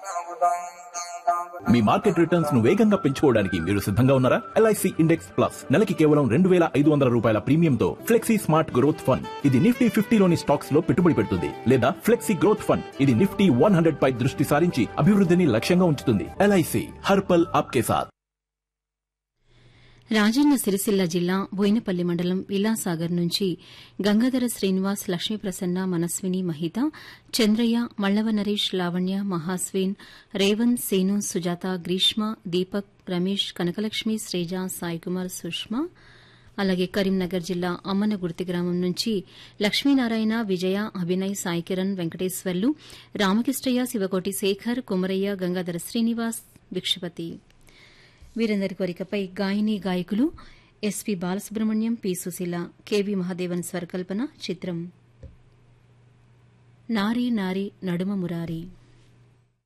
మీ market returns ను వేగంగా పెంచుకోవడానికి మీరు సిద్ధంగా ఉన్నారా ఎల్ఐసి ఇండెక్స్ ప్లస్ నెలకి కేవలం రెండు వేల ఐదు వందల రూపాయల ప్రీమియంతో ఫ్లెక్సీ స్మార్ట్ గ్రోత్ ఫండ్ ఇది నిఫ్టీ ఫిఫ్టీలోని స్టాక్స్ లో పెట్టుబడి పెడుతుంది లేదా ఫ్లెక్సీ గ్రోత్ ఫండ్ ఇది నిఫ్టీ వన్ హండ్రెడ్ పై దృష్టి సారించి అభివృద్ధిని లక్ష్యంగా ఉంచుతుంది ఎల్ఐసి హర్పల్ ఆప్కే సాథ్ రాజన్న సిరిసిల్ల జిల్లా బోయినపల్లి మండలం విలాసాగర్ నుంచి గంగాధర శ్రీనివాస్ లక్ష్మీప్రసన్న మనస్విని మహిత చంద్రయ్య మల్లవ నరేష్ లావణ్య మహాస్విన్ రేవంత్ సేను సుజాత గ్రీష్మ దీపక్ రమేష్ కనకలక్ష్మి శ్రీజ సాయికుమార్ సుష్మా అలాగే కరీంనగర్ జిల్లా అమ్మనగుర్తి గ్రామం నుంచి లక్ష్మీనారాయణ విజయ అభినయ్ సాయికిరణ్ వెంకటేశ్వర్లు రామకృష్ణయ్య శివకోటి శేఖర్ కుమరయ్య గంగాధర శ్రీనివాస్ భిక్షపతి వీరందరి కోరికపై గాయని గాయకులు SP Balasubrahmanyam P Susheela KV Mahadevan స్వరకల్పన చిత్రం నారీ నారీ నడుమ మురారి